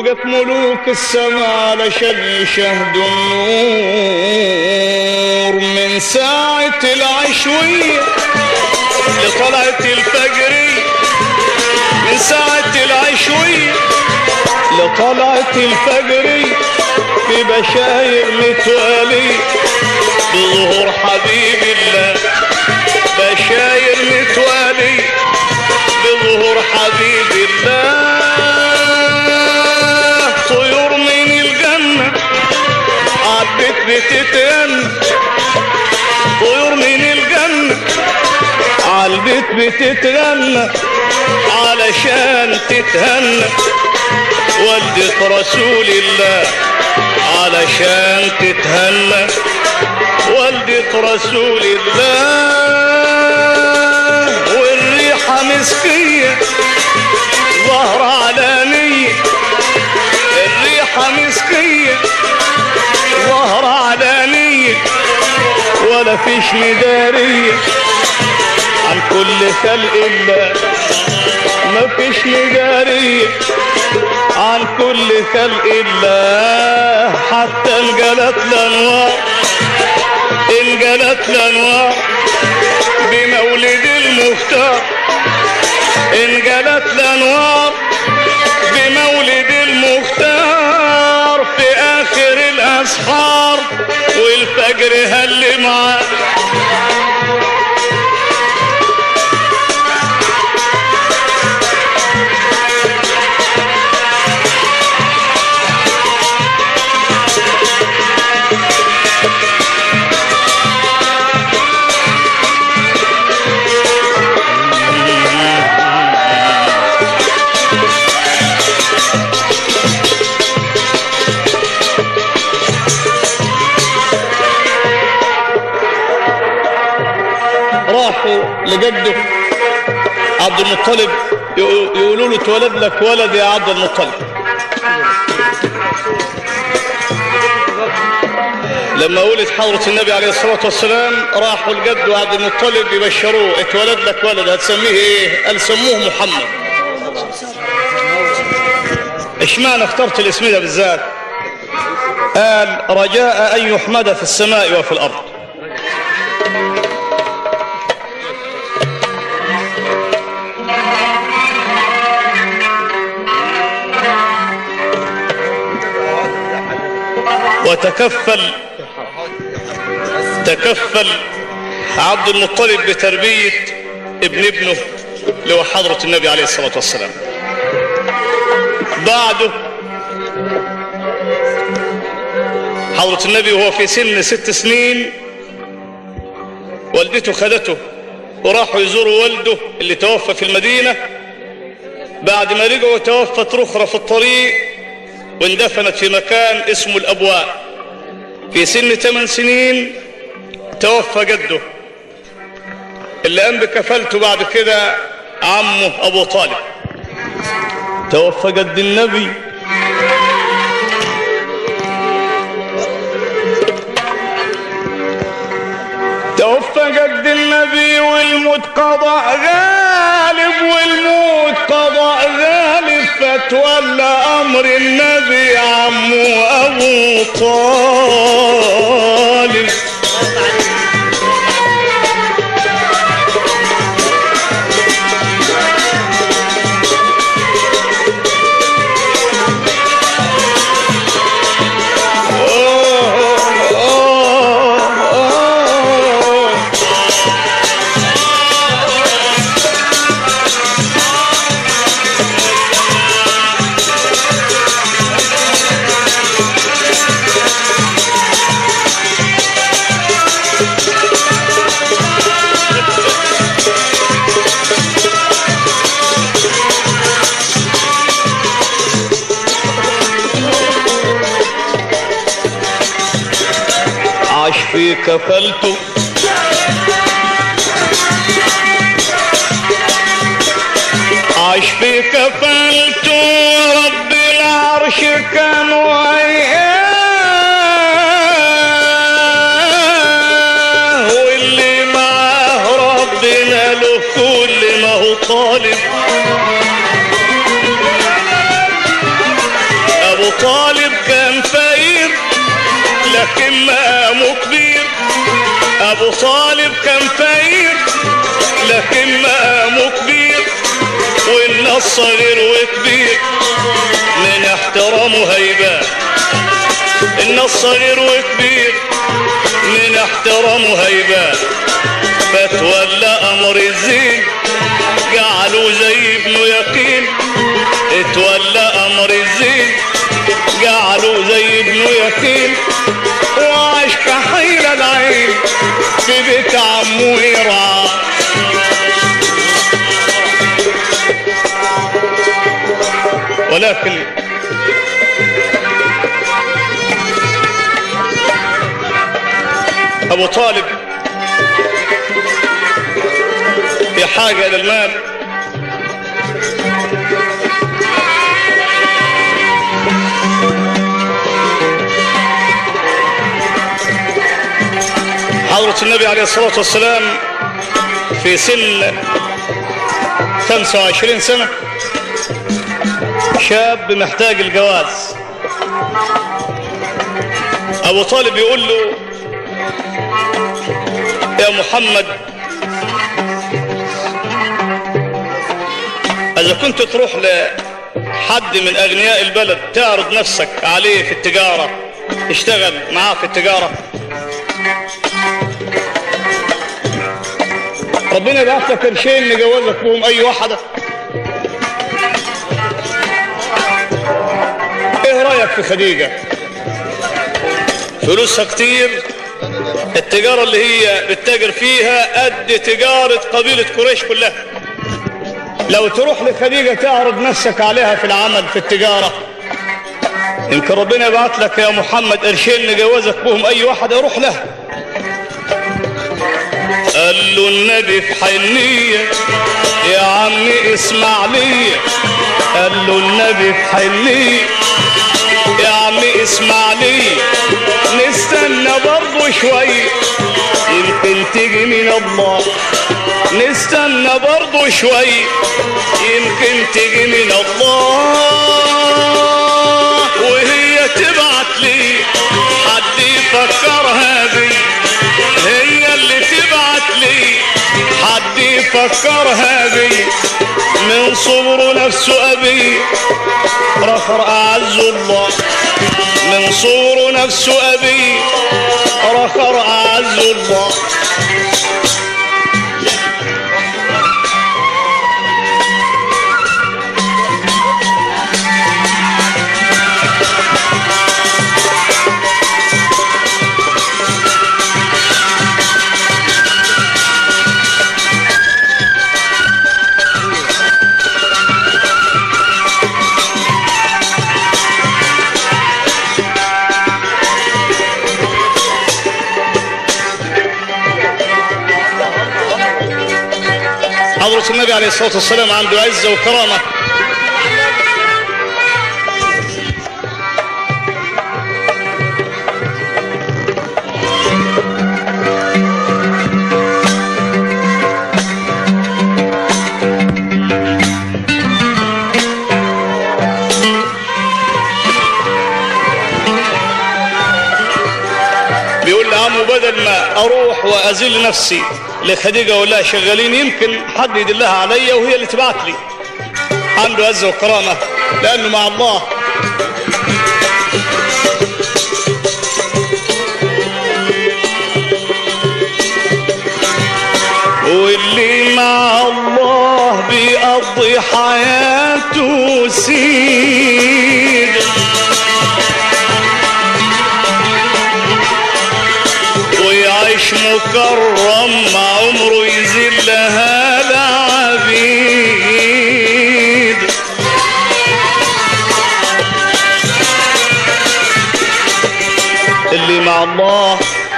وجت ملوك السماء علشان يشاهدوا النور من ساعة العشوية لطلعت الفجرية من ساعة العشوية لطلعت الفجرية في بشاير متوالية بظهور حبيب الله بشاير متوالية بظهور حبيب الله طيور من الجنة عبت بتتغنى طيور من الجنة عالبيت بتتغنى علشان تتهنى والدة رسول الله علشان تتهنى والدة رسول الله والريحة مسكية ظهر علانية الريحة مسكية ظهر علانية ولا فيش مدارية عن كل خلق الله ما فيش مدارية عن كل خلق الله حتى انجلت الانوار انجلت الانوار بمولد المختار انجلت الانوار بمولد المختار في اخر الاسحار والفجر هل معاه راحوا لجده عبد المطلب يقو- يقولوا له اتولد لك ولد يا عبد المطلب لما ولد حضرة النبي عليه الصلاة والسلام راحوا لجده عبد المطلب يبشروه اتولد لك ولد هتسميه ايه؟ قال سموه محمد اشمعنى اخترت الاسم ده بالذات؟ قال رجاء ان يحمد في السماء وفي الارض وتكفل تكفل عبد المطلب بتربية ابن ابنه اللي هو حضرة النبي عليه الصلاة والسلام بعده حضرة النبي وهو في سن ست سنين والدته خدته وراحوا يزوروا والده اللي توفى في المدينة بعد ما رجعوا توفت رخرة في الطريق واندفنت في مكان اسمه الأبواء في سن ثمان سنين توفى جده اللي قام بكفالته بعد كده عمه أبو طالب توفى جد النبي توفى جد النبي والموت قضاء غالب والموت قضاء غالب فتولى امر النبي عمه ابو طالب أوه، أوه، أوه. عاش في كفلته عاش في كفلته رب العرش كان وياه واللي معاه ربنا له كل ما هو طالب ابو طالب كان فقير لكن مقامه كبير والناس صغير وكبير من احترامه هيبان الناس صغير وكبير من احترامه هيبان فتولى امر الزين جعله زي ابنه يقين اتولى امر الزين جعله زي ابنه يقين وعاش كحيل العين في بيت عمه يرعى ولكن ابو طالب في حاجة الى المال حضرة النبي عليه الصلاة والسلام في سن 25 سنة شاب محتاج الجواز ابو طالب يقول له يا محمد اذا كنت تروح لحد من اغنياء البلد تعرض نفسك عليه في التجارة تشتغل معاه في التجارة ربنا يبعث لك قرشين نجوزك بهم اي واحدة ايه رايك في خديجة فلوسها كتير التجارة اللي هي بتتاجر فيها قد تجارة قبيلة قريش كلها لو تروح لخديجة تعرض نفسك عليها في العمل في التجارة يمكن ربنا يبعت لك يا محمد قرشين نجوزك بهم اي واحد يروح لها قال له النبي في حنية يا عمي اسمع لي قال له النبي في حنية يا عمي اسمع لي نستنى برضو شوي يمكن تيجي من الله نستنى برضو شوي يمكن تيجي من الله وهي تبعت لي حد يفكرها بي هي اللي تبعت لي حد يفكرها بي من صبر نفسه أبي رفر أعز الله من صور نفسه أبي رخر أعز الله حضرة النبي عليه الصلاة والسلام عنده عزة وكرامة بيقول لعمه بدل ما اروح واذل نفسي لخديجه اقول لها شغالين يمكن حد يدلها عليا وهي اللي تبعت لي عنده عزه وكرامه لانه مع الله واللي مع الله بيقضي حياته سيد ويعيش مكرم مع عمره يزيد لها العبيد اللي مع الله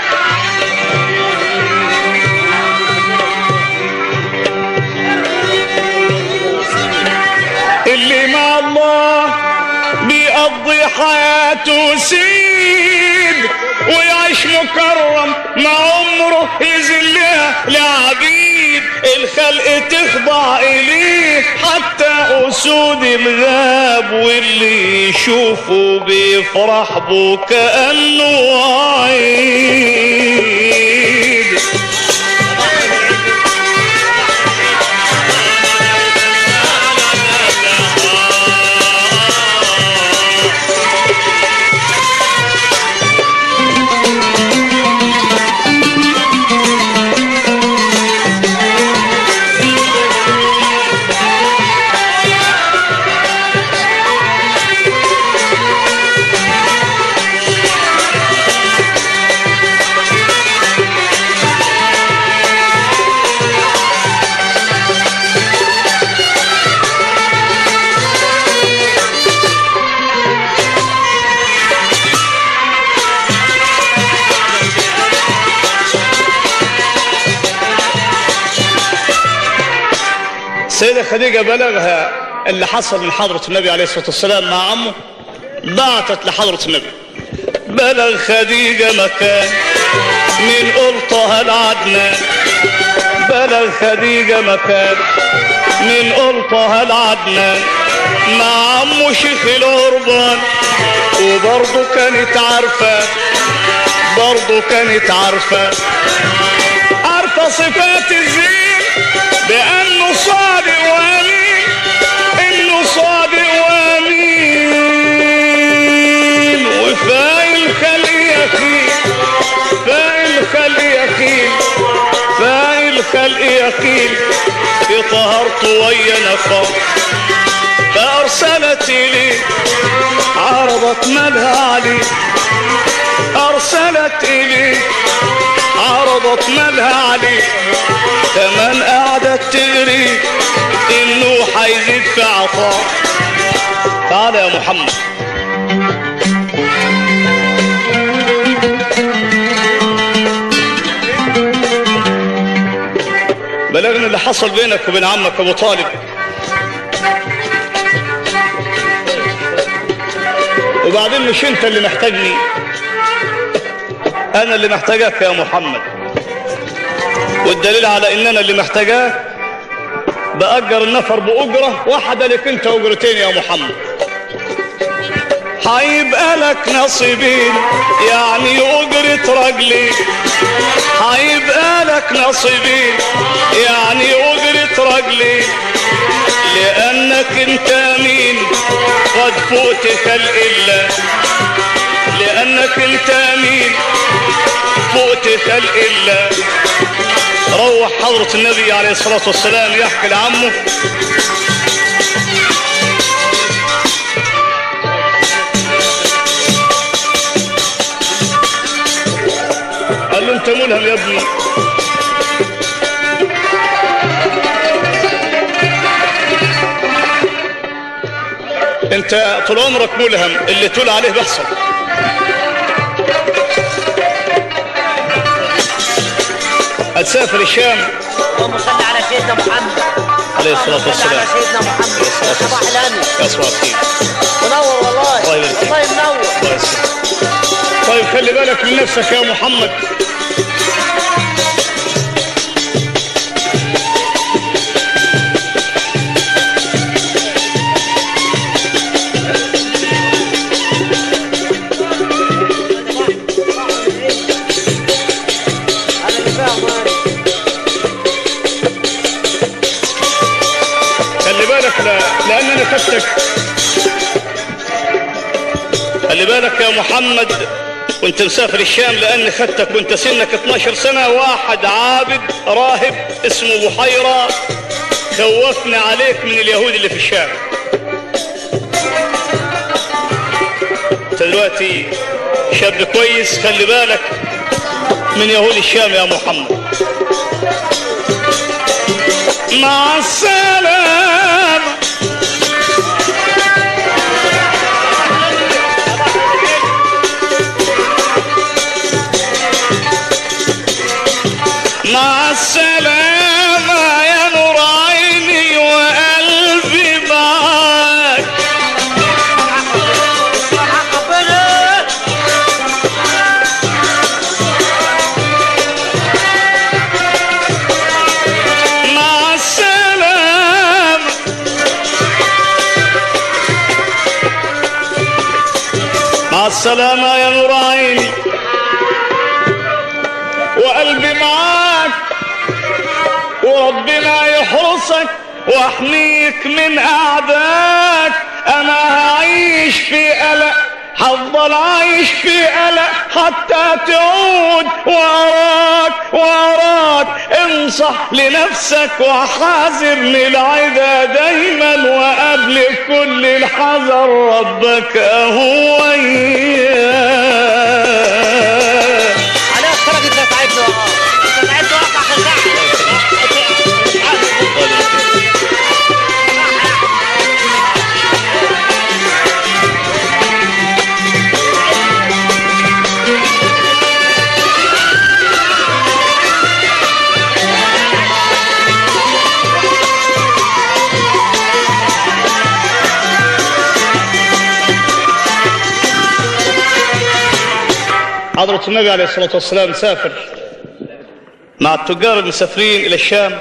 اللي مع الله بيقضي حياته سيد ويعيش مكرم مع عمره يذلها لعبيد الخلق تخضع اليه حتى اسود الغاب واللي يشوفه بيفرح بو كانه عيد السيدة خديجة بلغها اللي حصل من حضرة النبي عليه الصلاة والسلام مع عمه بعتت لحضرة النبي بلغ خديجة مكان من قرطها العدنان بلغ خديجة مكان من قرطها العدنان مع عمه شيخ العربان وبرضه كانت عارفة برضه كانت عارفة عارفة صفات الزين بأنه صادق وأمين إنه صادق وأمين وفايل خلق يقين فايل خلق يقين فايل خلق يقين في طهرته ويا نقاء فأرسلت إليه عرضت مالها عليه أرسلت إليه عرضت مالها عليه كمان قعدت تغري إنه حيزيد في عطاء تعال يا محمد بلغني اللي حصل بينك وبين عمك ابو طالب وبعدين مش انت اللي محتاجني انا اللي محتاجك يا محمد والدليل على ان انا اللي محتاجاك بأجر النفر بأجرة واحدة لك انت أجرتين يا محمد هيبقى لك نصيبين يعني أجرة رجلي هيبقى لك نصيبين يعني أجرة رجلي لأنك انت مين قد فوت خلق الله لأنك انت مين فوت خلق الله روح حضرة النبي عليه الصلاة والسلام يحكي لعمه قال له انت ملهم يا ابني انت طول عمرك ملهم اللي تقول عليه بيحصل هتسافر الشام اللهم صل على سيدنا محمد عليه الصلاة اللهم صل على والسلام سيدنا محمد الصلاة صباح والسلام. الامن يا صباح الخير منور والله الله يبارك فيك. والله منور الله يسلمك. طيب خلي بالك من نفسك يا محمد انا اللي فاهم أنا. خلي بالك لا لان انا خدتك خلي بالك يا محمد وانت مسافر الشام لان خدتك وانت سنك 12 سنه واحد عابد راهب اسمه بحيره خوفنا عليك من اليهود اللي في الشام انت دلوقتي شاب كويس خلي بالك من يهود الشام يا محمد مع السلامه مع السلامة يا نور عيني وقلبي معاك حق ربنا مع السلامة مع السلامة يا نور عيني وقلبي معاك وربنا يحرسك واحميك من اعداك انا هعيش في قلق هفضل عايش في قلق حتى تعود واراك واراك انصح لنفسك وحاذر من العدا دايما وقبل كل الحذر ربك هو اياك على اخترق انت تعبت والله انت تعبت واقع خزاعة حضرة النبي عليه الصلاة والسلام سافر مع التجار المسافرين إلى الشام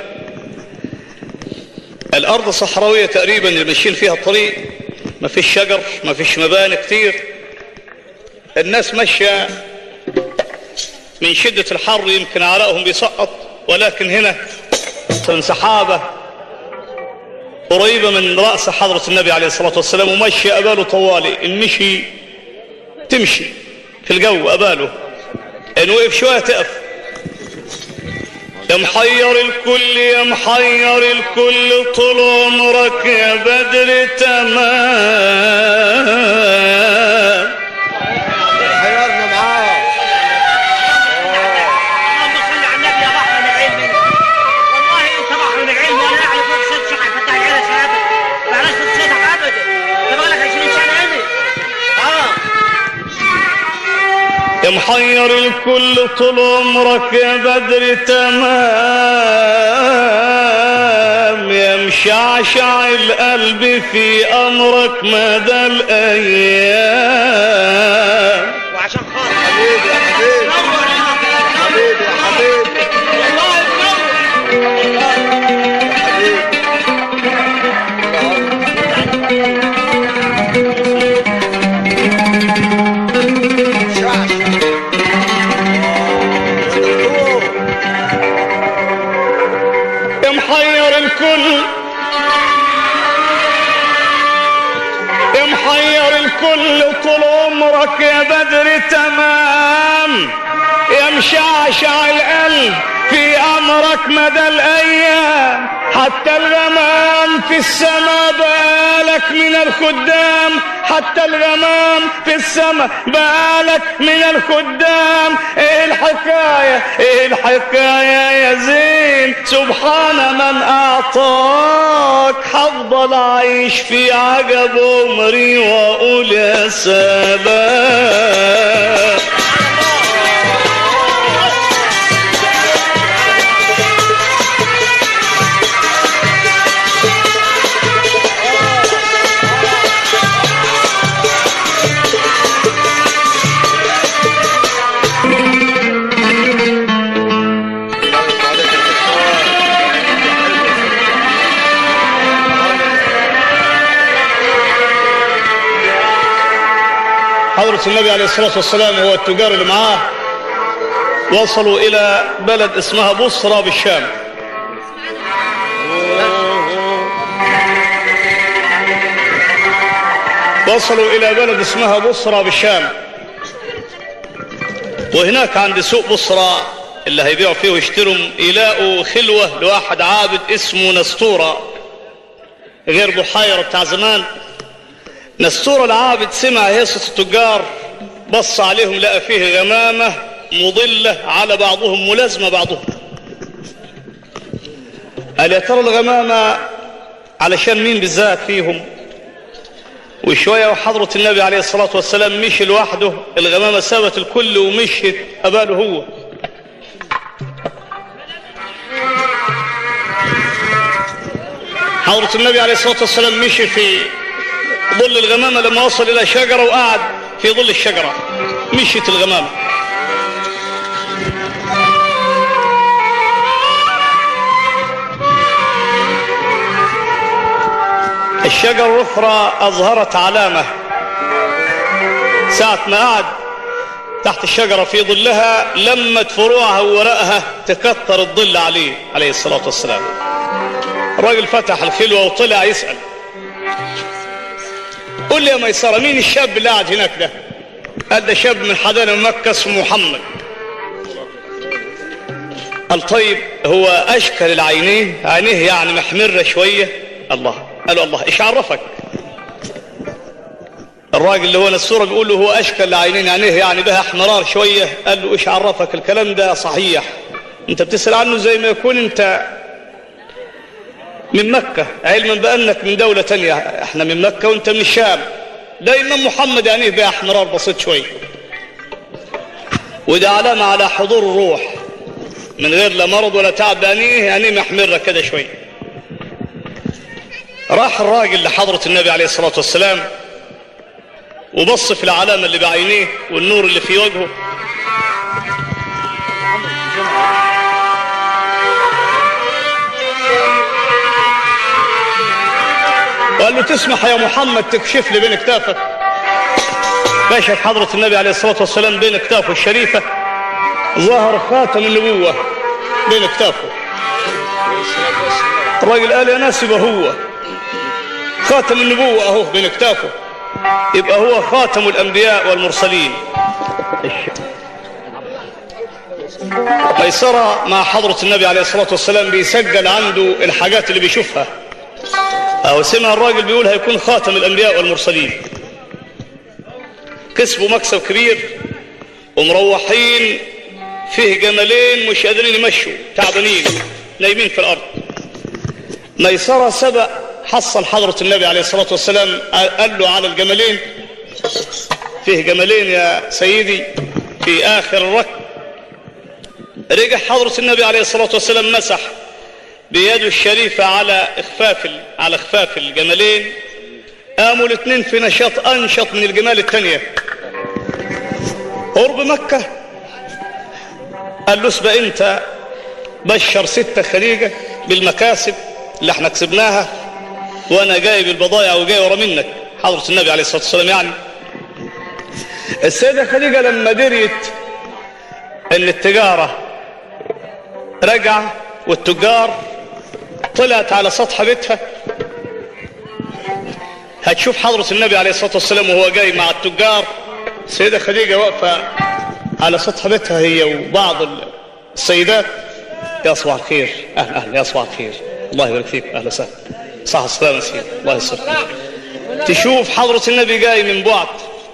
الأرض صحراوية تقريبا اللي ماشيين فيها الطريق ما فيش شجر ما فيش مباني كتير الناس ماشية من شدة الحر يمكن عرقهم بيسقط ولكن هنا في سحابة قريبة من رأس حضرة النبي عليه الصلاة والسلام ومشي أباله طوالي المشي تمشي في الجو أباله إن وقف شوية تقف يا محير الكل يا محير الكل طول عمرك يا بدر تمام حيرنا معاه اللهم صل على النبي يا بحر من العلم والله انت بحر من العلم وانا اعرف فوق ست شحن فتح العيله شهاده ما عرفت تصيدك ابدا انت بقالك 20 سنه هنا اه يا محير الكل طول عمرك يا بدر تمام يا مشعشع القلب في امرك مدى الايام وعشان خاطر حبيبي يا حبيبي نور يا حبيبي يا حبيبي والله منور يا حبيبي شعش يا دكتور يا محير الكل يا محير الكل طول عمرك يا بدر تمام يا مشعشع القلب في امرك مدى الايام حتى الغمام في السماء بالك من الخدام حتى الغمام في السماء بالك من الخدام ايه الحكاية ايه الحكاية يا زين سبحان من اعطاك حفضل عيش في عجب عمري واقول يا سلام حضرة النبي عليه الصلاة والسلام هو التجار اللي معاه وصلوا إلى بلد اسمها بصرى بالشام وصلوا إلى بلد اسمها بصرى بالشام وهناك عند سوق بصرى اللي هيبيعوا فيه ويشتروا يلاقوا خلوة لواحد عابد اسمه نستورة غير بحيرة بتاع زمان نستور العابد سمع هيصة التجار بص عليهم لقى فيه غمامة مضلة على بعضهم ملازمة بعضهم قال يا ترى الغمامة علشان مين بالذات فيهم وشوية وحضرة النبي عليه الصلاة والسلام مشي لوحده الغمامة سابت الكل ومشيت أباله هو حضرة النبي عليه الصلاة والسلام مشي في ظل الغمامة لما وصل إلى شجرة وقعد في ظل الشجرة مشيت الغمامة الشجرة الأخرى أظهرت علامة ساعة ما قعد تحت الشجرة في ظلها لمت فروعها وورقها تكتر الظل عليه عليه الصلاة والسلام الراجل فتح الخلوة وطلع يسأل قول لي يا ميسرة مين الشاب اللي قاعد هناك ده قال ده شاب من حضانة مكة اسمه محمد قال طيب هو أشكل العينين عينيه يعني محمرة شوية الله قالوا الله ايش عرفك الراجل اللي هو الصورة بيقول له هو أشكل العينين عينيه يعني بها احمرار شوية قال له ايش عرفك الكلام ده صحيح انت بتسأل عنه زي ما يكون انت من مكة علما بأنك من دولة تانية احنا من مكة وانت من الشام ده إمام محمد يعني بها احمرار بسيط شوية وده علامة على حضور الروح من غير لا مرض ولا تعب بعينيه يعني محمرة كده شوية راح الراجل لحضرة النبي عليه الصلاة والسلام وبص في العلامة اللي بعينيه والنور اللي في وجهه قال له تسمح يا محمد تكشف لي بين كتافك كشف حضرة النبي عليه الصلاة والسلام بين كتافه الشريفة ظهر خاتم النبوة بين كتافه الراجل قال يا ناس يبقى هو خاتم النبوة اهو بين كتافه يبقى هو خاتم الانبياء والمرسلين ميسرة مع حضرة النبي عليه الصلاة والسلام بيسجل عنده الحاجات اللي بيشوفها أو سمع الراجل بيقول هيكون خاتم الأنبياء والمرسلين كسبوا مكسب كبير ومروحين فيه جملين مش قادرين يمشوا تعبانين نايمين في الأرض ميسرة سبق حصل حضرة النبي عليه الصلاة والسلام قال له على الجملين فيه جملين يا سيدي في آخر الركب رجع حضرة النبي عليه الصلاة والسلام مسح بيده الشريفة على اخفاف على اخفاف الجملين قاموا الاثنين في نشاط انشط من الجمال الثانية قرب مكة قال له اسبق انت بشر ستة خليجة بالمكاسب اللي احنا كسبناها وانا جايب البضائع وجاي ورا منك حضرة النبي عليه الصلاة والسلام يعني السيدة خديجة لما دريت ان التجارة رجع والتجار طلعت على سطح بيتها هتشوف حضرة النبي عليه الصلاة والسلام وهو جاي مع التجار السيدة خديجة واقفة على سطح بيتها هي وبعض السيدات يا صباح الخير اهلا اهلا يا صباح الخير الله يبارك فيك اهلا وسهلا صح السلامة سيدي الله يسر تشوف حضرة النبي جاي من بعد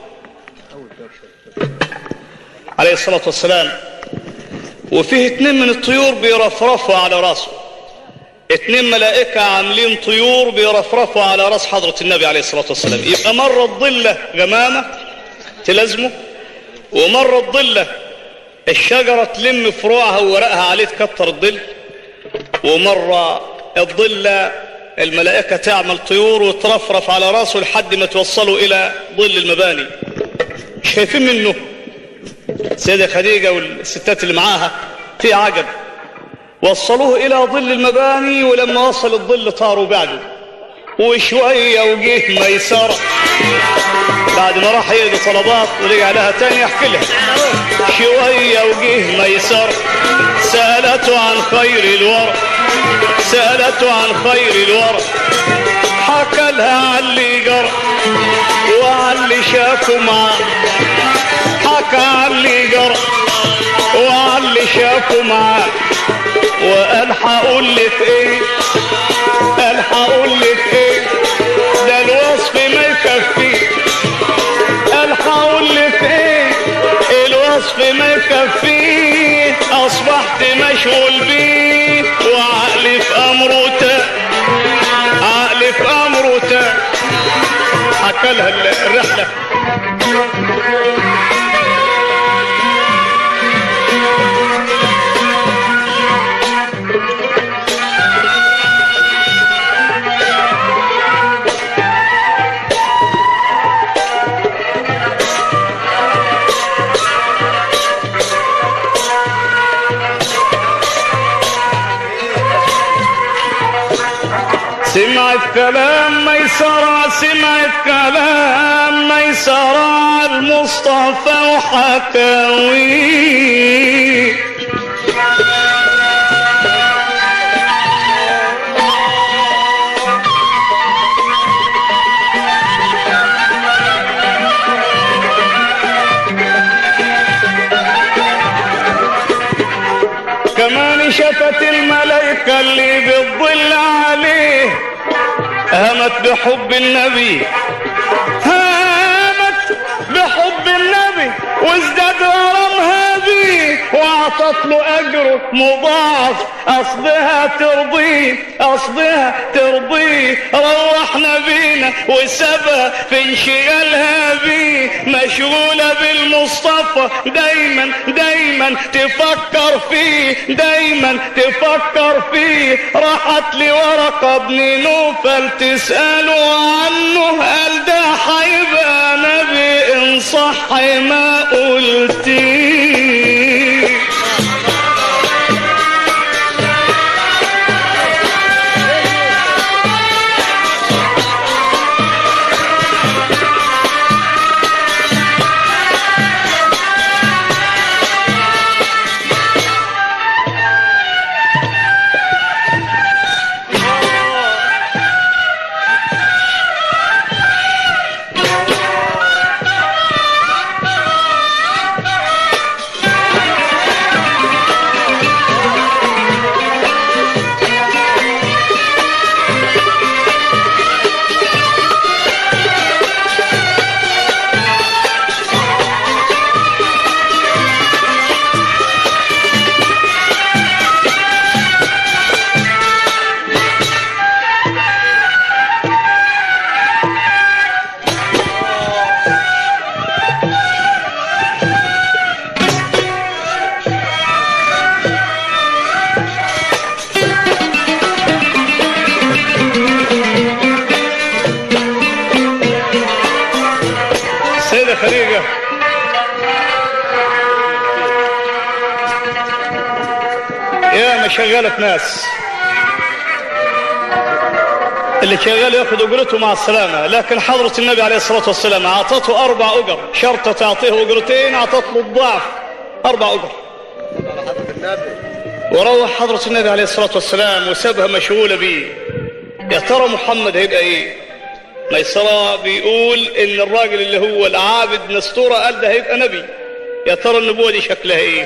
عليه الصلاة والسلام وفيه اتنين من الطيور بيرفرفوا على راسه اتنين ملائكة عاملين طيور بيرفرفوا على راس حضرة النبي عليه الصلاة والسلام يبقى مرة الضلة جمامة تلازمه ومرة الضلة الشجرة تلم فروعها وورقها عليه تكتر الظل ومرة الضلة الملائكة تعمل طيور وترفرف على راسه لحد ما توصلوا إلى ظل المباني شايفين منه السيدة خديجة والستات اللي معاها في عجب وصلوه إلى ظل المباني ولما وصل الظل طاروا بعده وشوية وجيه ميسرة بعد ما راح يقضي طلبات ورجع لها تاني يحكي لها شوية وجيه ميسرة سألته عن خير الورى سألته عن خير الورى حكى لها عن اللي جرى وعن اللي شافه معاه حكى عن اللي جرى وعن اللي شافه معاه وقال هقول لك ايه قال هقول لك ايه ده الوصف ما يكفيه قال هقول لك ايه الوصف ما يكفيه اصبحت مشغول بيه وعقلي في امره تا عقلي في امره تا حكى لها الرحله سمعت كلام ميسرة سمعت كلام ميسرة المصطفى وحكاوي كمان شفت الملائكة اللي بالظل عليه همت بحب النبي همت بحب النبي وازداد غرامها بيه واعطت له اجره مضاعف قصدها ترضيه قصدها ترضيه روحنا بينا وسابها في انشغالها بيه مشغولة بالمصطفى دايما دايما تفكر فيه دايما تفكر فيه راحت لورقة ابن نوفل تسأله عنه قال ده هيبقى نبي ان صح ما قلتيه يا ما شغلت ناس اللي شغال ياخذ اجرته مع السلامه لكن حضره النبي عليه الصلاه والسلام اعطته اربع اجر شرط تعطيه اجرتين اعطت له الضعف اربع اجر على حضرة النبي وروح حضرة النبي عليه الصلاة والسلام وسابها مشغولة بيه يا ترى محمد هيبقى ايه ميسرة بيقول ان الراجل اللي هو العابد نسطورة قال ده هيبقى نبي يا ترى النبوة دي شكلها ايه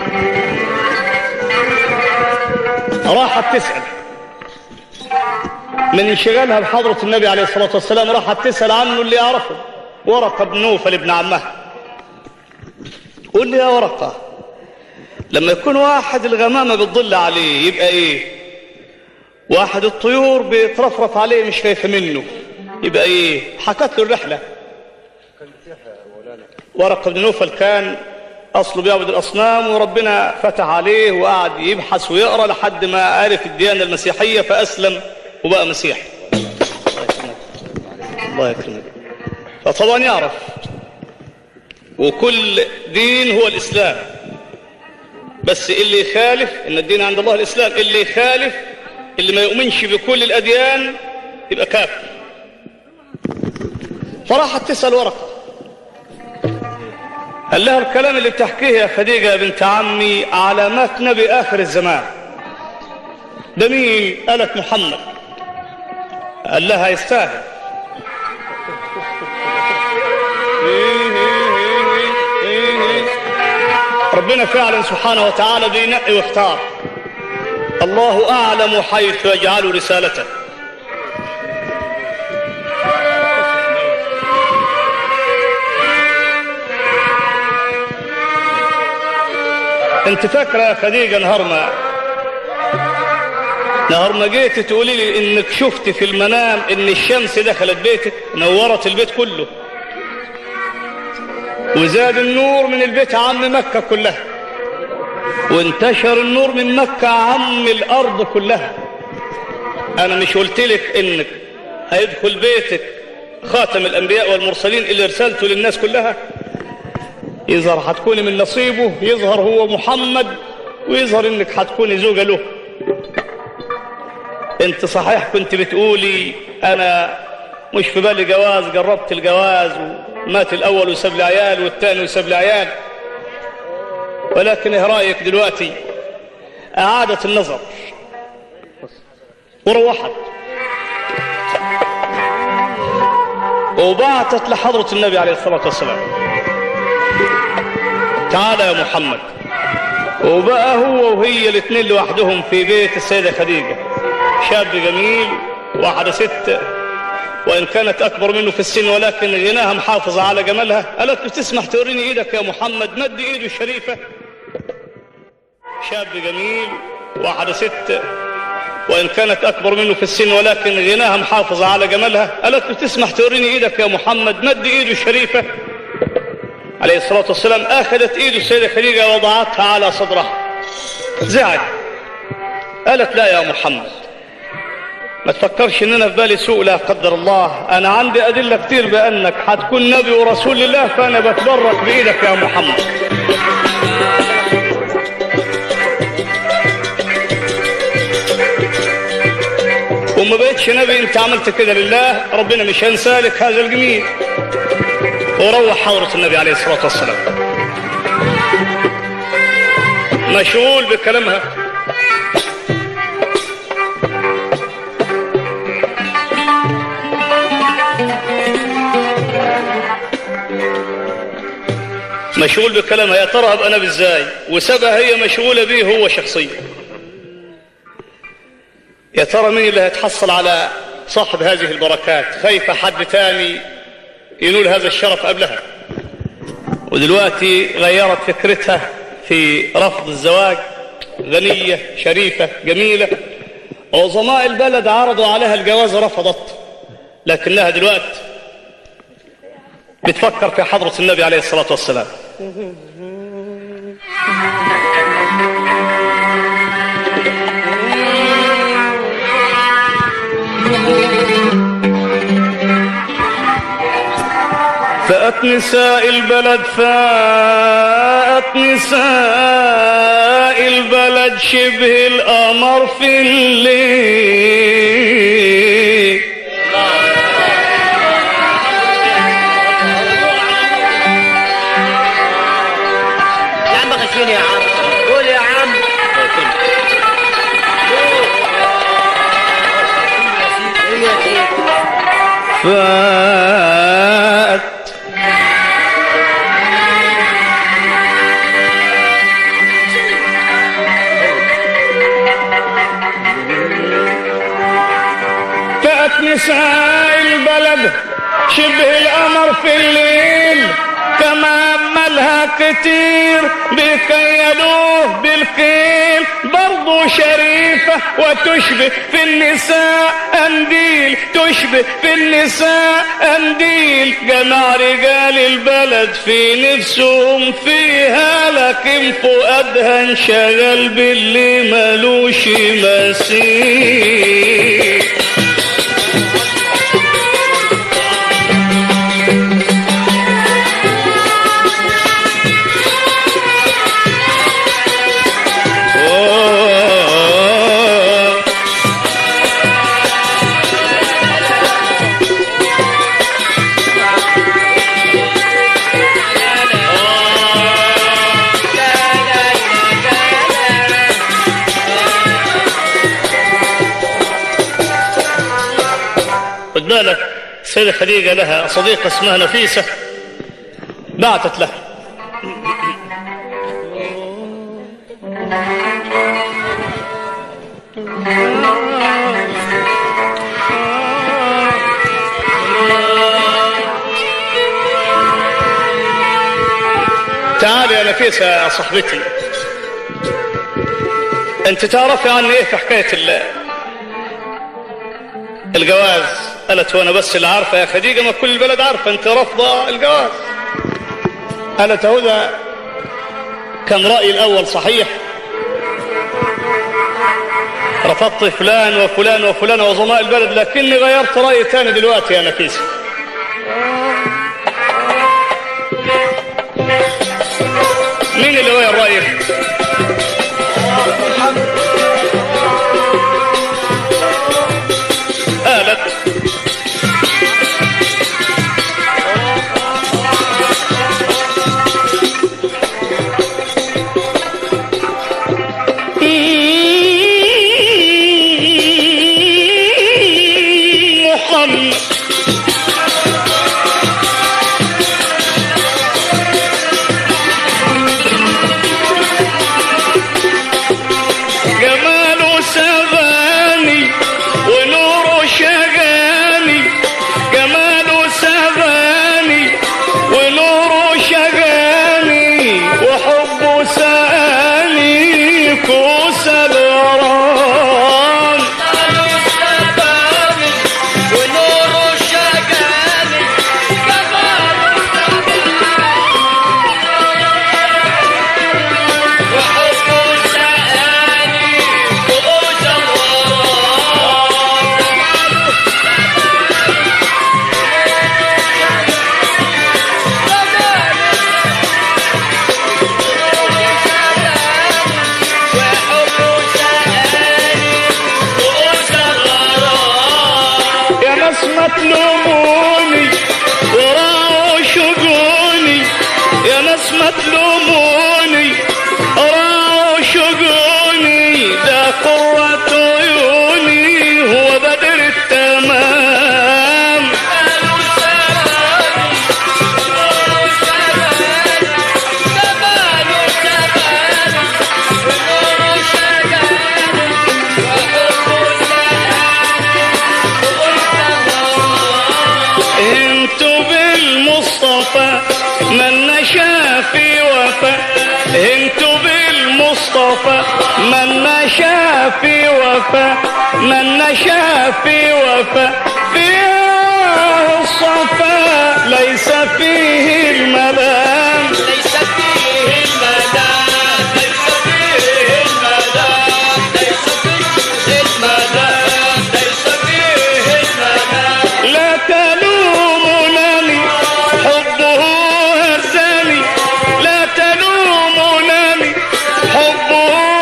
راحت تسأل من انشغالها بحضرة النبي عليه الصلاة والسلام راحت تسأل عنه اللي يعرفه ورقة بن نوفل ابن عمها قول لي يا ورقة لما يكون واحد الغمامة بتضل عليه يبقى ايه واحد الطيور بيترفرف عليه مش خايفة منه يبقى ايه حكت له الرحلة ورقة بن نوفل كان أصله بيعبد الأصنام وربنا فتح عليه وقعد يبحث ويقرأ لحد ما عرف الديانة المسيحية فأسلم وبقى مسيحي الله يكرمك فطبعا يعرف وكل دين هو الإسلام بس اللي يخالف ان الدين عند الله الاسلام اللي يخالف اللي ما يؤمنش بكل الاديان يبقى كافر فراحت تسال ورقه قال لها الكلام اللي بتحكيه يا خديجه يا بنت عمي علامات نبي اخر الزمان ده مين قالت محمد قال لها يستاهل ربنا فعلا سبحانه وتعالى بينقي ويختار الله أعلم حيث يجعل رسالته انت فاكرة يا خديجة نهار ما نهار ما جيت تقولي لي انك شفت في المنام ان الشمس دخلت بيتك نورت البيت كله وزاد النور من البيت عم مكة كلها وانتشر النور من مكة عم الأرض كلها أنا مش قلت لك إنك هيدخل بيتك خاتم الأنبياء والمرسلين اللي رسالته للناس كلها يظهر هتكوني من نصيبه يظهر هو محمد ويظهر إنك هتكوني زوجة له انت صحيح كنت بتقولي أنا مش في بالي جواز جربت الجواز ومات الأول وساب لي عيال والثاني وساب لي عيال ولكن ايه رايك دلوقتي اعادت النظر وروحت وبعتت لحضرة النبي عليه الصلاة والسلام تعال يا محمد وبقى هو وهي الاثنين لوحدهم في بيت السيدة خديجة شاب جميل واحدة ست وإن كانت أكبر منه في السن ولكن غناها محافظة على جمالها قالت له تسمح توريني إيدك يا محمد مد إيده الشريفة شاب جميل واحدة ست وإن كانت أكبر منه في السن ولكن غناها محافظة على جمالها قالت له تسمح توريني إيدك يا محمد مد إيده الشريفة عليه الصلاة والسلام أخذت إيده السيدة خديجة وضعتها على صدرها زعل قالت لا يا محمد ما تفكرش ان انا في بالي سوء لا قدر الله انا عندي ادله كتير بانك هتكون نبي ورسول الله فانا بتبرك بايدك يا محمد وما بقتش نبي انت عملت كده لله ربنا مش هينسى لك هذا الجميل وروح حضرة النبي عليه الصلاة والسلام مشغول بكلامها مشغول بكلامها يا ترى ابقى نبي ازاي وسابها هي مشغولة به هو شخصيا يا ترى مين اللي هيتحصل على صاحب هذه البركات خايفة حد تاني ينول هذا الشرف قبلها ودلوقتي غيرت فكرتها في رفض الزواج غنية شريفة جميلة عظماء البلد عرضوا عليها الجواز رفضت لكنها دلوقتي بتفكر في حضرة النبي عليه الصلاة والسلام فأت نساء البلد فأت نساء البلد شبه القمر في الليل يا عم غشيني يا عم قول يا عم هي دي فات فات نساء البلد شبه القمر في الليل كما أملها كتير بيكيلوه بالكيل برضو شريفة وتشبه في النساء أنديل تشبه في النساء أنديل جمع رجال البلد في نفسهم فيها لكن فؤادها انشغل باللي ملوش مثيل أوه. خد بالك السيدة خديجة لها صديقة اسمها نفيسة بعتت لها تعالي يا نفيسة يا صاحبتي انت تعرفي عني ايه في حكاية ال- الجواز قالت وانا بس اللي عارفه يا خديجه ما كل البلد عارفه انت رافضه الجواز قالت هو ده كان رايي الاول صحيح رفضت فلان وفلان وفلان وعظماء البلد لكني غيرت رايي تاني دلوقتي يا نفيسه مين اللي غير رايك قالت محمد جماله سباني ونوره شغاني جماله سباني ونوره شغاني وحبه ساني كوس الغرام ونوره شغالي وحبه سألي كؤوس الغرام وحبه سألي كؤوس الغرام يا ناس ما تلوموني وراعوا شجوني يا ناس ما تلوموني وراعوا شجوني ده قوة عيوني هو بدر التمام انتوا بالمصطفى من نشا في وفاء انتوا بالمصطفى من نشا في وفاء من نشا في وفاء فيها الصفاء ليس فيه الملام ليس فيه المدام ليس فيه المدام ليس فيه المدام ليس فيه المدام لا تلومونني حبه هزني لا تلومونني حبه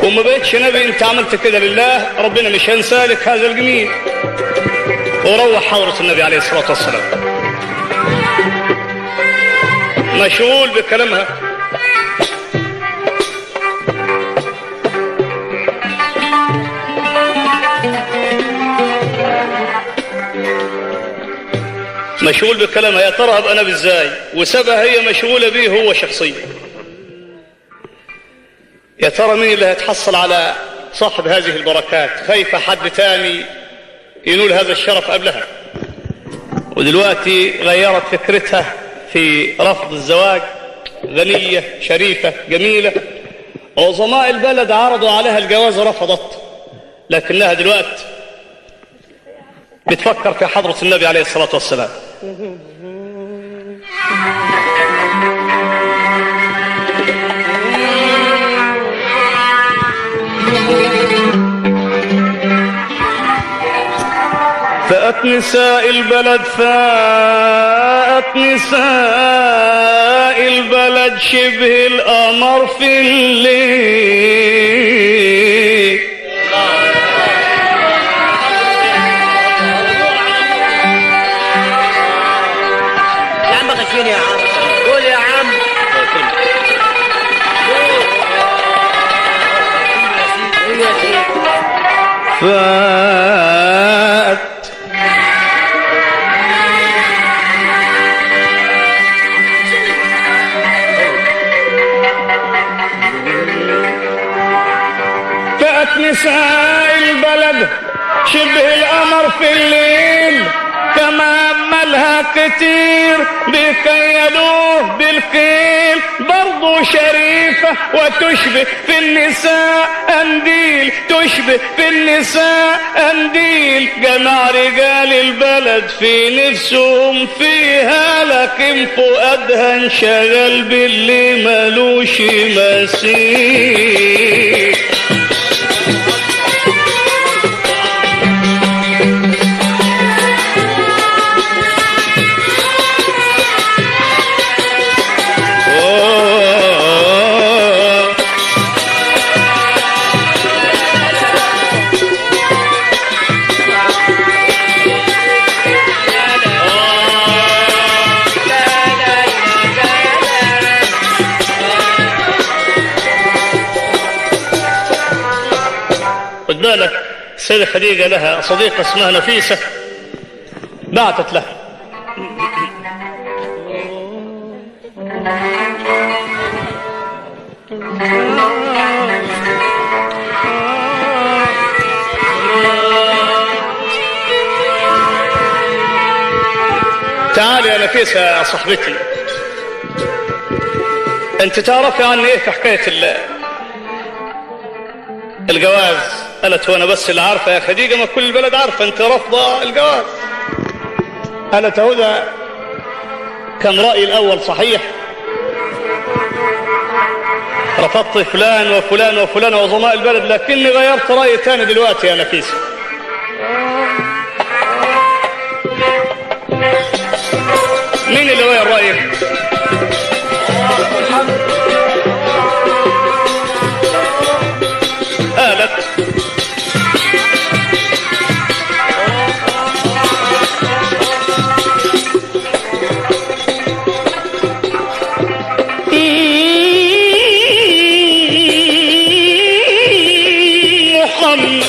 وما بقتش نبي انت عملت كده لله ربنا مش هينسى لك هذا الجميل وروح حضرة النبي عليه الصلاة والسلام مشغول بكلامها مشغول بكلامها يا ترى ابقى نبي ازاي وسابها هي مشغولة به هو شخصيا يا ترى مين اللي هيتحصل على صاحب هذه البركات خايفة حد تاني ينول هذا الشرف قبلها ودلوقتي غيرت فكرتها في رفض الزواج غنية شريفة جميلة عظماء البلد عرضوا عليها الجواز رفضت لكنها دلوقتي بتفكر في حضرة النبي عليه الصلاة والسلام فأت نساء البلد فأت نساء البلد شبه القمر في الليل يا عم غشيني يا عم قول يا عم قول يا سيدي فأت فأت نساء البلد شبه القمر في الليل كما أملها كتير بيكيلوه بالخيل برضو شريفة وتشبه في النساء أنديل تشبه في النساء أنديل جمع رجال البلد في نفسهم فيها لكن فؤادها انشغل باللي ملوش مثيل أوه. خد بالك السيدة خديجة لها صديقة اسمها نفيسة بعتت لها تعالي يا نفيسة يا صاحبتي انت تعرفي عني ايه في حكاية ال- الجواز قالت وانا بس اللي عارفه يا خديجه ما كل البلد عارفه انت رافضه الجواز قالت هدى كان رايي الاول صحيح رفضت فلان وفلان وفلان عظماء البلد لكني غيرت رايي تاني دلوقتي يا نفيسه مين اللي غير رايك قالت محمد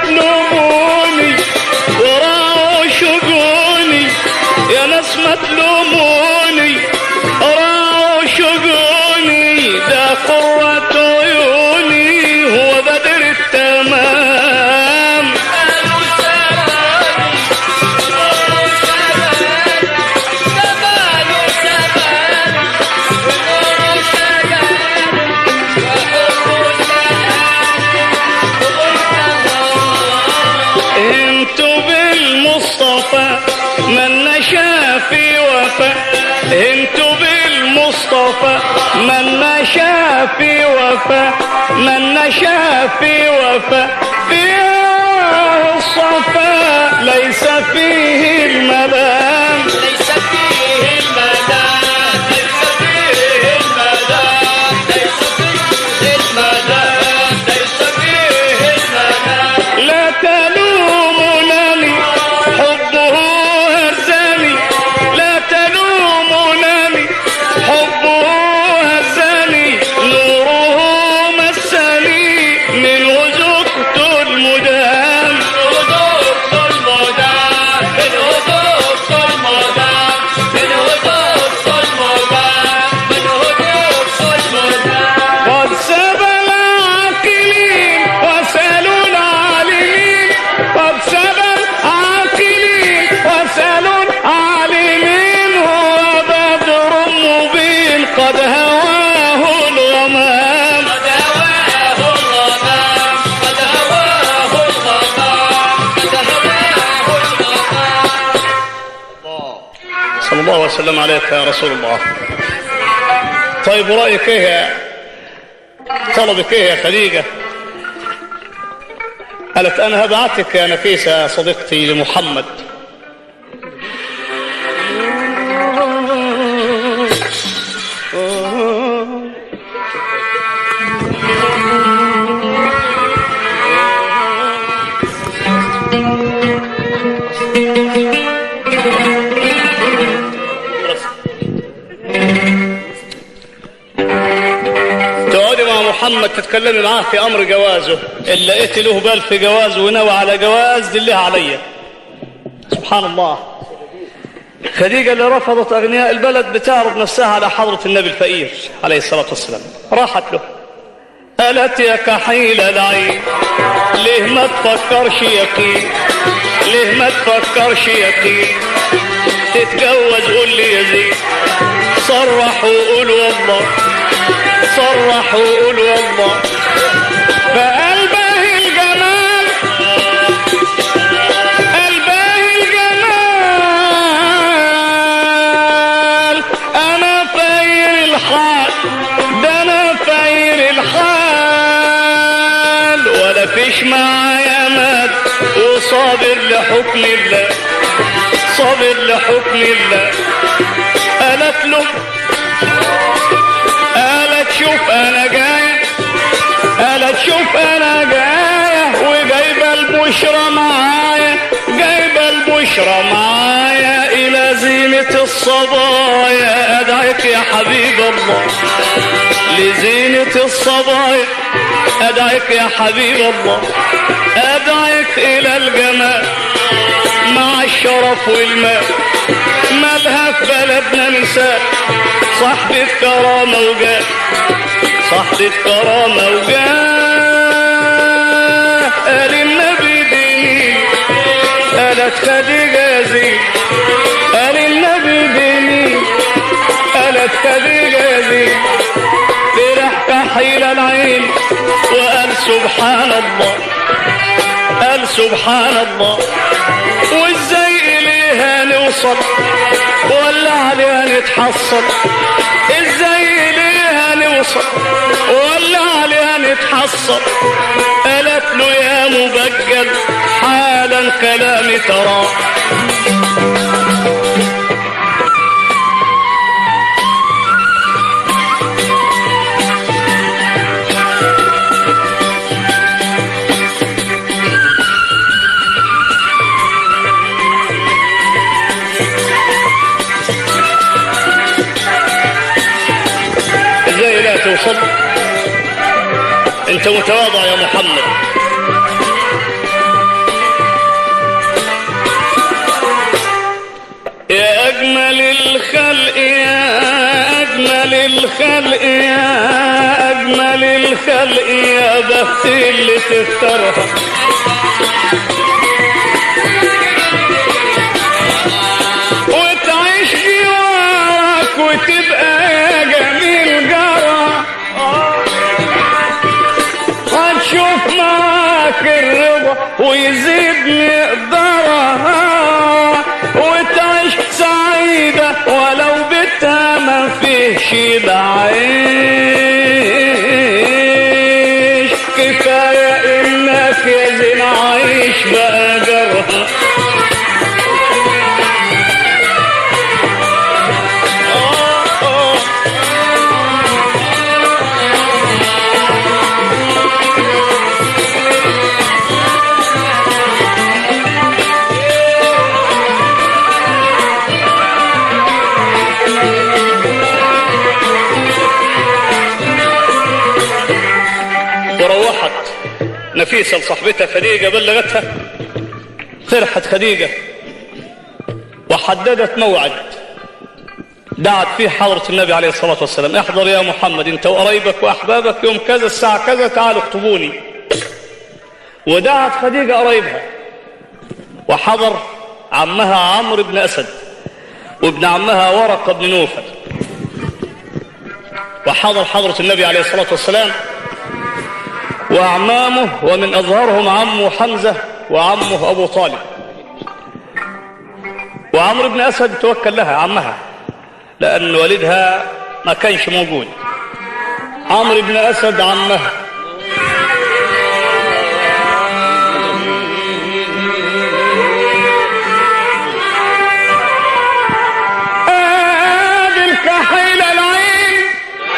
تلوموني وراعوا شجوني يا ناس ما تلوموني راعوا شجوني ده قرة عيوني هو بدر التمام انتوا بالمصطفى من نشا في وفاء انتوا بالمصطفى من نشا في وفاء من نشا في وفاء فيه الصفاء ليس فيه الملام ليس فيه المدام ليس فيه المدام ليس فيه المدام ليس فيه المدام لا تلومونني حبه هزني لا تلومونني حبه هزني نوره مسني منه زقت المدام هدوء المدام من هدوء المدام من هدوء المدام من هدوء المدام قد سبى العاقلين وسالوا العالمين قد سبى العاقلين وسالوا العالمين هو بدر مبين قد هواه الغمام قد هواه الغمام قد هواه الغمام قد هواه الغمام صلى الله وسلم عليك يا رسول الله طيب رأيك ايه يا طلبك ايه يا خديجة قالت انا هبعتك يا نفيسة يا صديقتي لمحمد تقعدي مع محمد تتكلمي معاه في امر جوازه اللي لقيت له بال في جوازه وناوي على جواز دلها عليا سبحان الله خديجة اللي رفضت أغنياء البلد بتعرض نفسها على حضرة النبي الفقير عليه الصلاة والسلام راحت له قالت يا كحيل العين ليه ما تفكرش يقين ليه ما تفكرش يقين تتجوز قول لي يزيد صرح وقول والله صرح وقول والله فقلبه الجمال قلبه الجمال انا فاير الحال ده انا فاير الحال ولا فيش معايا مال وصابر لحكم الله صابر لحكم الله قالت له قالت شوف انا جاية قالت شوف انا جاية وجايبة البشرى معايا جايبة البشرى معايا الى زينة الصبايا ادعك يا حبيب الله لزينة الصبايا ادعك يا حبيب الله ادعك الى الجمال مع الشرف والمال مالها في بلدنا مثال صاحبة كرامة وجاه صاحبة كرامة وجاه قال النبي ديني قالت خديجة زين قال النبي ديني قالت خديجة زين فرح كحيل العين وقال سبحان الله قال سبحان الله وازاي اليها نوصل ولا عليها نتحصل ازاي اليها نوصل ولا عليها نتحصل قالت له يا مبجل حالا كلامي ترى ازاي لا توصل انت متواضع يا محمد أجمل الخلق يا أجمل الخلق يا أجمل الخلق يا بخت اللي تختارها وتعيش جوارك وتبقى يا جميل جرى هتشوف معاك الرضا ويزيد مقدارها وتعيش سعيدة ولو بيتها ما فيهش دعيش كفاية انك يا زين عايش بقى جرها آه آه وروحت نفيسة لصاحبتها خديجة بلغتها فرحت خديجة وحددت موعد دعت فيه حضرة النبي عليه الصلاة والسلام احضر يا محمد انت وقرايبك واحبابك يوم كذا الساعة كذا تعالوا اكتبوني ودعت خديجة قرايبها وحضر عمها عمرو بن أسد وابن عمها ورقة بن نوفل وحضر حضرة النبي عليه الصلاة والسلام وأعمامه ومن أظهرهم عمه حمزة وعمه أبو طالب وعمرو بن أسد توكل لها عمها لأن والدها ما كانش موجود عمرو بن أسد عمها آدي الكحيل العين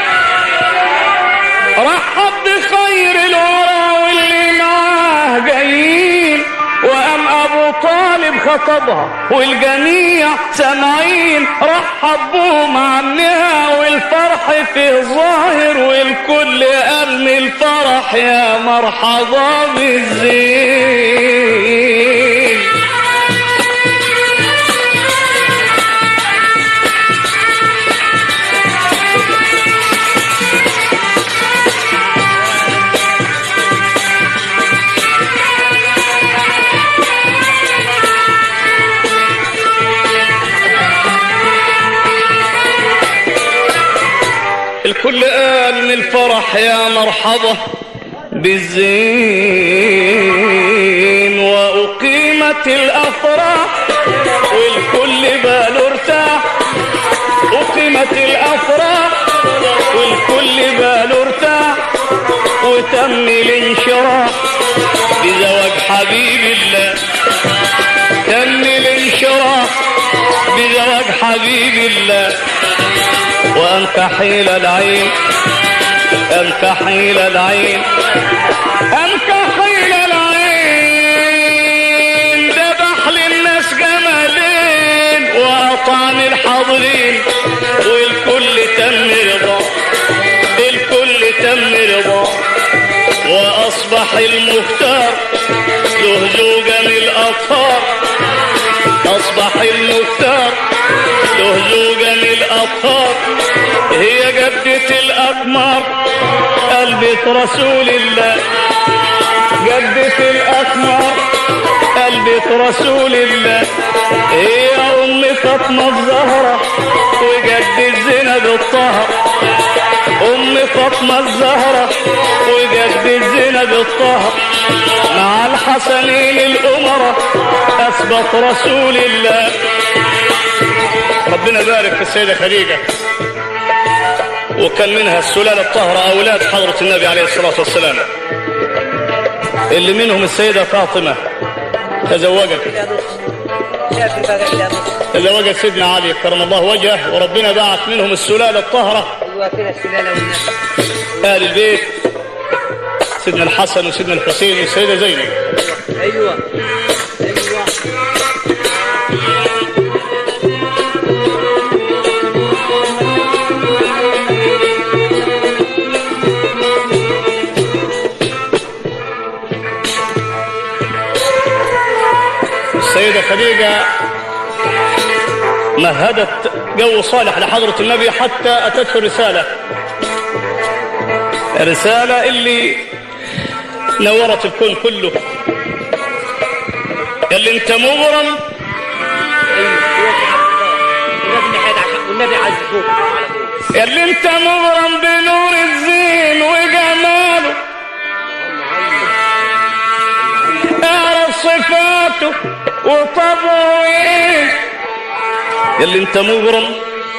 رحب بخير الورى واللي معاه جايين وقام ابو طالب خطبها والجميع سامعين رحب بهم عمها والفرح فيه ظاهر والكل قال من الفرح يا مرحبا بالزين الكل قال من الفرح يا مرحبا بالزين وأقيمت الأفراح والكل باله ارتاح أقيمت الأفراح والكل باله ارتاح وتم الانشراح بزواج حبيب الله تم الانشراح بزواج حبيب الله وأنت حيل العين أنت حيل العين أنت حيل العين ذبح للناس جمالين وأطعم الحاضرين والكل تم رضا الكل تم رضا وأصبح المختار له زوجة من الأطهار أصبح المختار له زوجة من الأطهار هي جدة الأقمار قلبة رسول الله جدة الأقمار قلبة رسول الله هي أم فاطمة الزهرة وجدة زينب الطهر أم فاطمة الزهرة وجدة زينب الطهر مع الحسنين الأمراء أثبت رسول الله ربنا بارك في السيدة خديجة وكان منها السلالة الطاهرة أولاد حضرة النبي عليه الصلاة والسلام اللي منهم السيدة فاطمة تزوجت شاف الباب إلا نص تزوجت سيدنا علي كرم الله وجهه وربنا بعث منهم السلالة الطاهرة أيوة كده السلالة والنبي أهل البيت سيدنا الحسن وسيدنا الحسين والسيدة زينب أيوة أيوة السيدة خديجة مهدت جو صالح لحضرة النبي حتى أتته رسالة رسالة اللي نورت الكون كله قال لي انت مغرم والنبي نحيد عشان والنبي عايز فوق على طول قال لي انت مغرم بنور الزين وجماله اعرف صفاته وطبعه ايه قال لي انت مغرم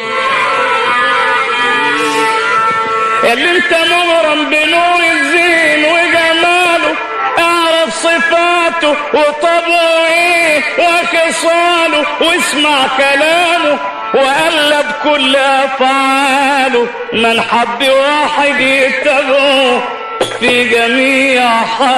قال لي انت مغرم بنور الزين وجماله اعرف صفاته وطبعه ايه وخصاله واسمع كلامه وقلب كل افعاله من حب واحد يتبعه في جميع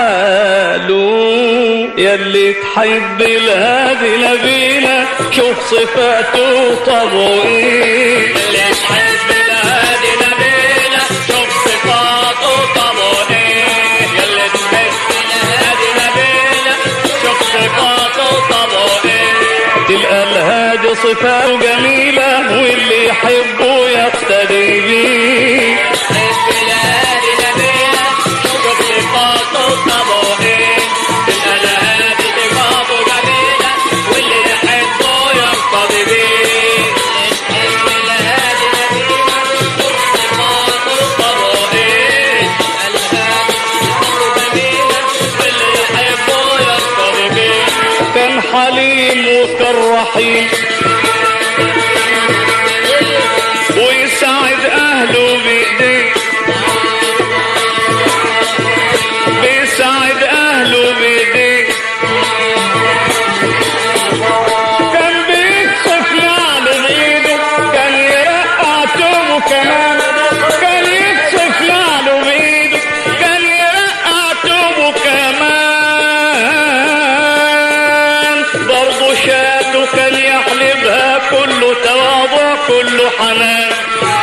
حاله يلي تحب الهادي نبينا شوف صفاته وطبعه ايه اللي تحب الهادي نبينا شوف صفاته طبعه ايه يلي تحب الهادي نبينا شوف صفاته طبعه ايه تلقى الهادي صفاته جميلة واللي يحبه يقتدي بيه تحب الهادي نبينا شوف صفاته طبعه ايه الهادي صفاته جميلة واللي يحبه يرتضي بيه تحب الهادي نبينا شوف صفاته طبعه ايه الهادي صفاته جميلة واللي يحبه يرتضي بيه كان حليم وكان رحيم ويساعد اهله بايديه بيساعد اهله بايديه كان بيكشف نعل بايده كان يرقع توبه كمان كان يكشف نعله بايده كان يرقع توبه كمان برضه شاته كان يحلبها كله تواضع كله حنان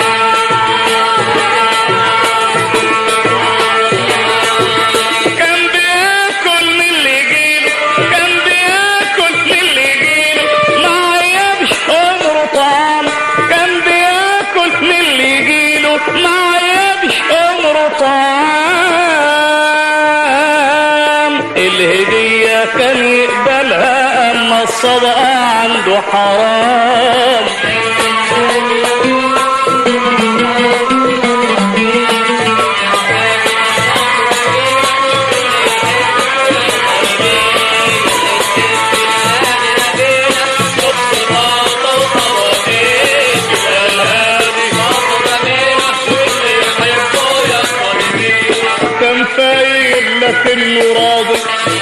كان بياكل من اللي يجيله كان بياكل من اللي يجيله ما عيبش عمره طعام كان بياكل من اللي يجيله ما عيبش عمره طعام الهدية كان يقبلها أما الصدقة عنده حرام كان فاير لكنه راضي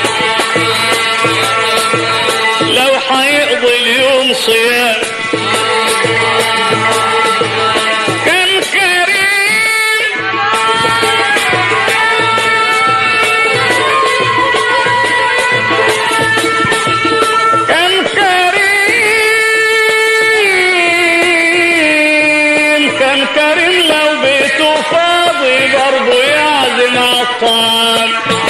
لو حيقضي اليوم صيام كان كريم كان كريم كان كريم لو بيته فاضي برضه يعزم على الطعام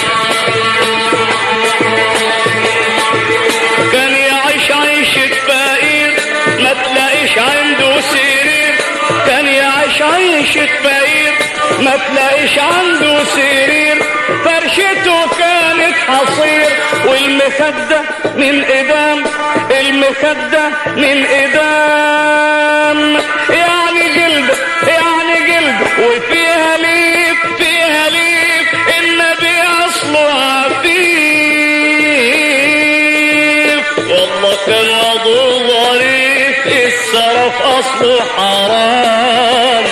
كان يعيش عيشة فقير ما تلاقيش عنده سرير كان يعيش عيشة فقير ما تلاقيش عنده سرير فرشته كانت حصير والمخدة من إدام المخدة من إدام يعني جلد يعني جلد وفيها ليف فيها ليف النبي أصله عفيف والله كان وضوء ظريف السرف أصله حرام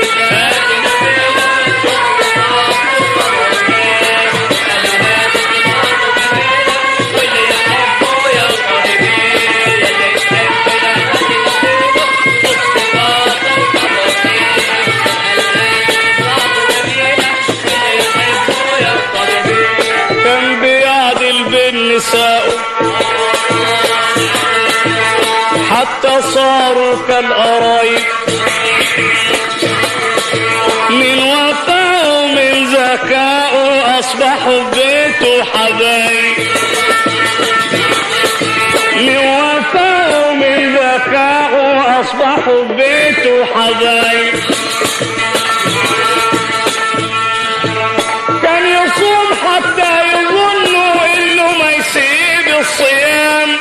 كان بيعدل بين نسائه حتى صاروا كالقرايب من وفاء من ذكائه أصبحوا بيته حبايب من وفاء من ذكائه واصبحوا بيته حبايب كان يصوم حتى يظنوا انه ما يسيب الصيام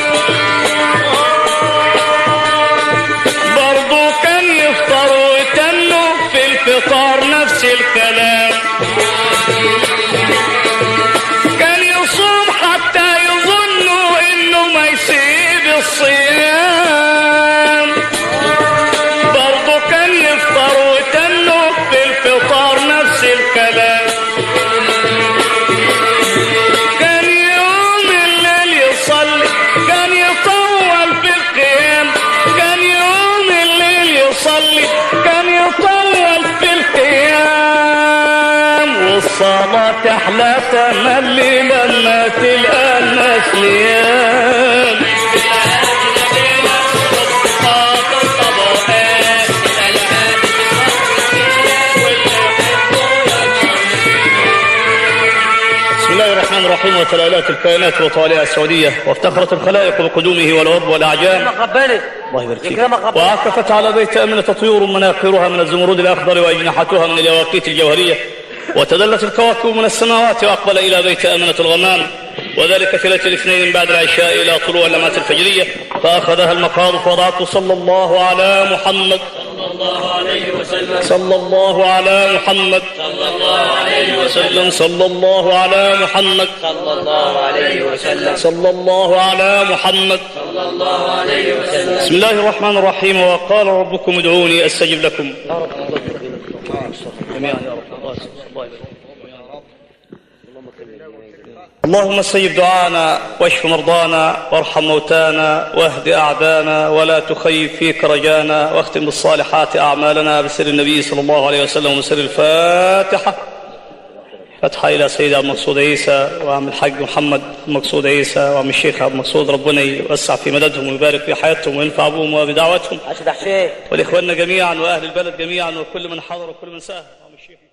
برضو كان يفطر ويتنوا في الفطار نفس الكلام كان يصوم حتى يظنوا انه ما يسيب الصيام برضو كان يفطر ويتنوا في الفطار نفس الكلام كان يوم الليل يصلي كان يطول في القيام كان يوم الليل يصلي كان يطول في القيام والصلاة تحلى تملي لما تلقى الناس نيام بسم الله الرحمن الرحيم وتلالات الكائنات وطوالئها السعودية وافتخرت الخلائق بقدومه والعرب والأعجام يكرمك ربنا الله يبارك فيك يكرمك ربنا وعكفت على بيت أمنة طيور مناقرها من الزمرد الأخضر وأجنحتها من اليواقيت الجوهرية وتدلت الكواكب من السماوات وأقبل إلى بيت أمنة الغمام وذلك في ليلة الاثنين بعد العشاء إلى طلوع اللمعة الفجرية فأخذها المقام فوضعته صلى الله على محمد صلى الله على محمد صلى الله عليه وسلم صلى الله على محمد صلى الله عليه وسلم صلى الله على محمد صلى الله عليه وسلم بسم الله الرحمن الرحيم وقال ربكم ادعوني استجب لكم جميعا يا رب اللهم استجب دعانا واشف مرضانا وارحم موتانا واهد اعدانا ولا تخيب فيك رجانا واختم بالصالحات اعمالنا بسر النبي صلى الله عليه وسلم وسر الفاتحه فتحة إلى سيد عبد المقصود عيسى وعم الحاج محمد المقصود عيسى وعم الشيخ عبد المقصود ربنا يوسع في مددهم ويبارك في حياتهم وينفع بهم وبدعوتهم أشد حسين ولإخواننا جميعا وأهل البلد جميعا وكل من حضر وكل من ساهم وعم الشيخ